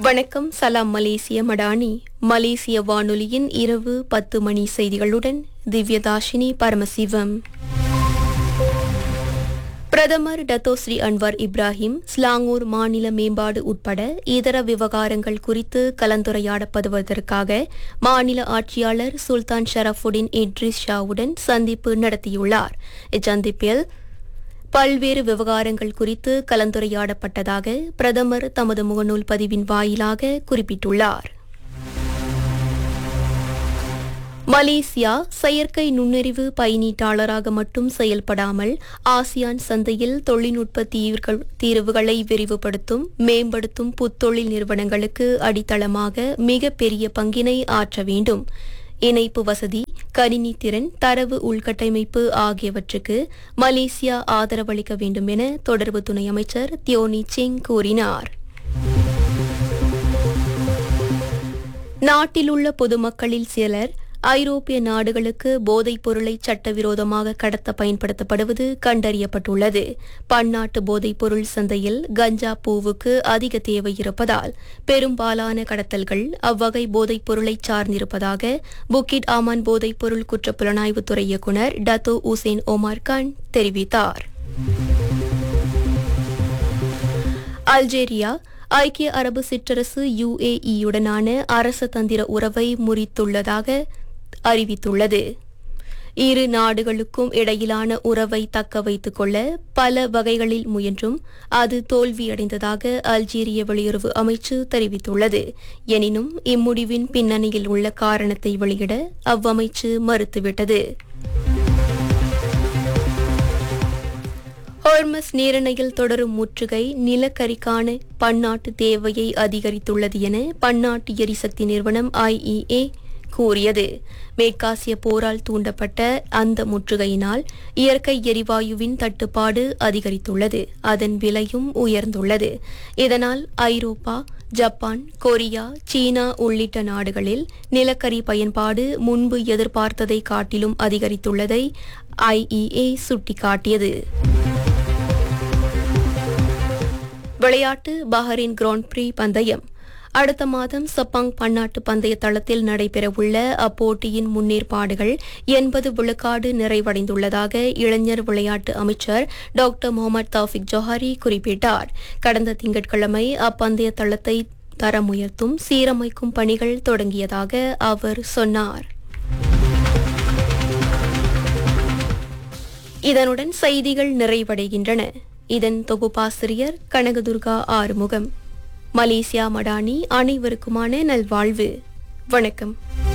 வணக்கம் சலாம் மலேசிய மடானி மலேசிய வானொலியின் இரவு பத்து மணி செய்திகளுடன் திவ்யதாஷினி பரமசிவம் பிரதமர் டத்தோஸ்ரீ அன்வர் இப்ராஹிம் ஸ்லாங்கூர் மாநில மேம்பாடு உட்பட இதர விவகாரங்கள் குறித்து கலந்துரையாடப்படுவதற்காக மாநில ஆட்சியாளர் சுல்தான் ஷரஃபுடின் இட்ரிஸ் ஷாவுடன் சந்திப்பு நடத்தியுள்ளார் இச்சந்திப்பில் பல்வேறு விவகாரங்கள் குறித்து கலந்துரையாடப்பட்டதாக பிரதமர் தமது முகநூல் பதிவின் வாயிலாக குறிப்பிட்டுள்ளார் மலேசியா செயற்கை நுண்ணறிவு பயனீட்டாளராக மட்டும் செயல்படாமல் ஆசியான் சந்தையில் தொழில்நுட்ப தீர்வுகள்- தீர்வுகளை விரிவுபடுத்தும் மேம்படுத்தும் புத்தொழில் நிறுவனங்களுக்கு அடித்தளமாக மிக பெரிய பங்கினை ஆற்ற வேண்டும் இணைப்பு வசதி கணினி திறன் தரவு உள்கட்டமைப்பு ஆகியவற்றுக்கு மலேசியா ஆதரவளிக்க வேண்டும் என தொடர்பு துணை அமைச்சர் தியோனி சிங் கூறினார் நாட்டிலுள்ள பொதுமக்களில் சிலர் ஐரோப்பிய நாடுகளுக்கு போதைப் பொருளை சட்டவிரோதமாக கடத்த பயன்படுத்தப்படுவது கண்டறியப்பட்டுள்ளது பன்னாட்டு போதைப் பொருள் சந்தையில் கஞ்சா பூவுக்கு அதிக தேவை இருப்பதால் பெரும்பாலான கடத்தல்கள் அவ்வகை போதைப் பொருளை சார்ந்திருப்பதாக புக்கிட் ஆமான் போதைப் பொருள் குற்றப்புலனாய்வுத்துறை இயக்குநர் டத்தோ உசேன் ஒமார் கான் தெரிவித்தார் அல்ஜேரியா ஐக்கிய அரபு சிற்றரசு யுஏஇயுடனான அரச தந்திர உறவை முறித்துள்ளதாக அறிவித்துள்ளது இரு நாடுகளுக்கும் இடையிலான உறவை தக்க வைத்துக் கொள்ள பல வகைகளில் முயன்றும் அது தோல்வியடைந்ததாக அல்ஜீரிய வெளியுறவு அமைச்சு தெரிவித்துள்ளது எனினும் இம்முடிவின் பின்னணியில் உள்ள காரணத்தை வெளியிட அவ்வமைச்சு மறுத்துவிட்டது ஹோர்மஸ் நீரிணையில் தொடரும் முற்றுகை நிலக்கரிக்கான பன்னாட்டு தேவையை அதிகரித்துள்ளது என பன்னாட்டு எரிசக்தி நிறுவனம் ஐஇஏ கூறியது மேற்காசிய போரால் தூண்டப்பட்ட அந்த முற்றுகையினால் இயற்கை எரிவாயுவின் தட்டுப்பாடு அதிகரித்துள்ளது அதன் விலையும் உயர்ந்துள்ளது இதனால் ஐரோப்பா ஜப்பான் கொரியா சீனா உள்ளிட்ட நாடுகளில் நிலக்கரி பயன்பாடு முன்பு எதிர்பார்த்ததை காட்டிலும் அதிகரித்துள்ளதை ஐஇஏ சுட்டிக்காட்டியது விளையாட்டு பஹ்ரைன் கிராண்ட் பிரீ பந்தயம் அடுத்த மாதம் சப்பாங் பன்னாட்டு பந்தய தளத்தில் நடைபெறவுள்ள அப்போட்டியின் முன்னேற்பாடுகள் எண்பது விழுக்காடு நிறைவடைந்துள்ளதாக இளைஞர் விளையாட்டு அமைச்சர் டாக்டர் முகமது தௌஃபிக் ஜோஹாரி குறிப்பிட்டார் கடந்த திங்கட்கிழமை அப்பந்தய தளத்தை தரம் உயர்த்தும் சீரமைக்கும் பணிகள் தொடங்கியதாக அவர் சொன்னார் இதனுடன் செய்திகள் நிறைவடைகின்றன இதன் தொகுப்பாசிரியர் கனகதுர்கா ஆறுமுகம் மலேசியா மடானி அனைவருக்குமான நல்வாழ்வு வணக்கம்